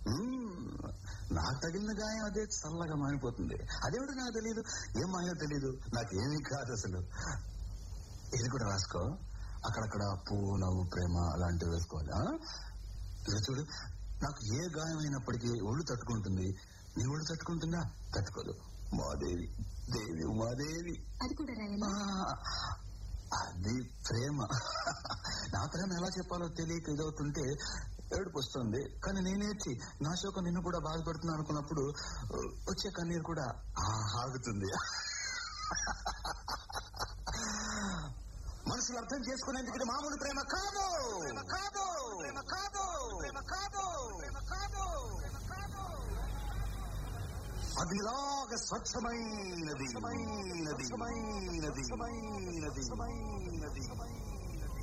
మ్మ్. నాకు తగిలిన గాయం అదే చల్లగా మారిపోతుంది అదేమిటి నాకు తెలియదు ఏం మాయో తెలియదు నాకేమీ కాదు అసలు ఇది కూడా రాసుకో అక్కడక్కడ పువ్వు నవ్వు ప్రేమ అలాంటివి వేసుకోవాలి ఆ? ఇది చూడు నాకు ఏ గాయం అయినప్పటికీ ఒళ్ళు తట్టుకుంటుంది నీ ఒళ్ళు తట్టుకుంటుందా తట్టుకోదు మాదేవి దేవి ఉమాదేవి అది కూడా రాయాలా ఆ, అది ప్రేమ నా ప్రేమ ఎలా చెప్పాలో తెలియక ఇదవుతుంటే ఏడుపు వస్తుంది కానీ నేనేర్చి నా శోకం నిన్ను కూడా బాధపడుతున్నా అనుకున్నప్పుడు వచ్చే కన్నీరు కూడా ఆ, ఆగుతుంది మనుషులు అర్థం చేసుకునేందుకు ఇది మామూలు ప్రేమ కాదు ప్రేమ కాదు ప్రేమ కాదు ప్రేమ కాదు ప్రేమ కాదు అదిలాగా స్వచ్ఛమైనది స్వచ్ఛమైనది స్వచ్ఛమైనది స్వచ్ఛమైనది